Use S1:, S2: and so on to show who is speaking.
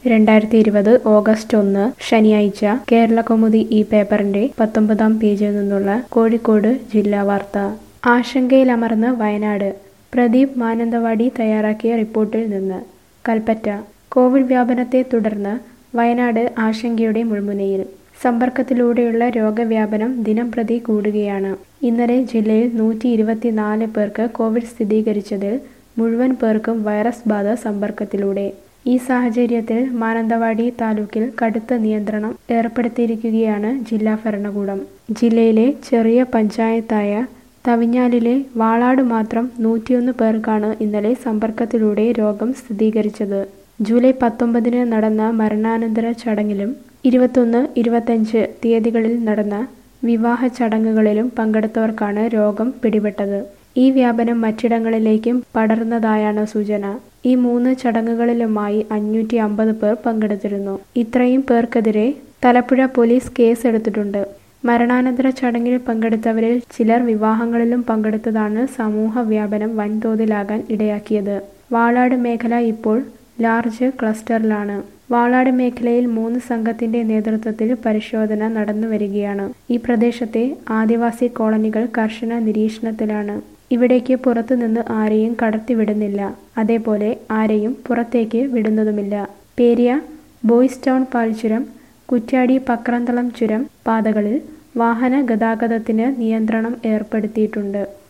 S1: രണ്ടായിരത്തി ഇരുപത് ഓഗസ്റ്റ് ഒന്ന് ശനിയാഴ്ച കേരളകൗമുദി ഈ പേപ്പറിന്റെ പത്തൊമ്പതാം പേജിൽ നിന്നുള്ള കോഴിക്കോട് ജില്ലാ വാർത്ത ആശങ്കയിലമർന്ന് വയനാട് പ്രദീപ് മാനന്തവാടി തയ്യാറാക്കിയ റിപ്പോർട്ടിൽ നിന്ന് കൽപ്പറ്റ കോവിഡ് വ്യാപനത്തെ തുടർന്ന് വയനാട് ആശങ്കയുടെ മുൾമുനയിൽ സമ്പർക്കത്തിലൂടെയുള്ള രോഗവ്യാപനം ദിനംപ്രതി കൂടുകയാണ് ഇന്നലെ ജില്ലയിൽ നൂറ്റി ഇരുപത്തിനാല് പേർക്ക് കോവിഡ് സ്ഥിരീകരിച്ചതിൽ മുഴുവൻ പേർക്കും വൈറസ് ബാധ സമ്പർക്കത്തിലൂടെ ഈ സാഹചര്യത്തിൽ മാനന്തവാടി താലൂക്കിൽ കടുത്ത നിയന്ത്രണം ഏർപ്പെടുത്തിയിരിക്കുകയാണ് ജില്ലാ ഭരണകൂടം ജില്ലയിലെ ചെറിയ പഞ്ചായത്തായ തവിഞ്ഞാലിലെ വാളാട് മാത്രം നൂറ്റിയൊന്ന് പേർക്കാണ് ഇന്നലെ സമ്പർക്കത്തിലൂടെ രോഗം സ്ഥിരീകരിച്ചത് ജൂലൈ പത്തൊമ്പതിന് നടന്ന മരണാനന്തര ചടങ്ങിലും ഇരുപത്തൊന്ന് ഇരുപത്തഞ്ച് തീയതികളിൽ നടന്ന വിവാഹ ചടങ്ങുകളിലും പങ്കെടുത്തവർക്കാണ് രോഗം പിടിപെട്ടത് ഈ വ്യാപനം മറ്റിടങ്ങളിലേക്കും പടർന്നതായാണ് സൂചന ഈ മൂന്ന് ചടങ്ങുകളിലുമായി അഞ്ഞൂറ്റി അമ്പത് പേർ പങ്കെടുത്തിരുന്നു ഇത്രയും പേർക്കെതിരെ തലപ്പുഴ പോലീസ് കേസെടുത്തിട്ടുണ്ട് മരണാനന്തര ചടങ്ങിൽ പങ്കെടുത്തവരിൽ ചിലർ വിവാഹങ്ങളിലും പങ്കെടുത്തതാണ് സമൂഹ വ്യാപനം വൻതോതിലാകാൻ ഇടയാക്കിയത് വാളാട് മേഖല ഇപ്പോൾ ലാർജ് ക്ലസ്റ്ററിലാണ് വാളാട് മേഖലയിൽ മൂന്ന് സംഘത്തിന്റെ നേതൃത്വത്തിൽ പരിശോധന നടന്നു വരികയാണ് ഈ പ്രദേശത്തെ ആദിവാസി കോളനികൾ കർശന നിരീക്ഷണത്തിലാണ് ഇവിടേക്ക് പുറത്തുനിന്ന് ആരെയും കടത്തിവിടുന്നില്ല അതേപോലെ ആരെയും പുറത്തേക്ക് വിടുന്നതുമില്ല പേരിയ ബോയ്സ് ടൗൺ പാൽച്ചുരം കുറ്റ്യാടി പക്രന്തളം ചുരം പാതകളിൽ വാഹന ഗതാഗതത്തിന് നിയന്ത്രണം ഏർപ്പെടുത്തിയിട്ടുണ്ട്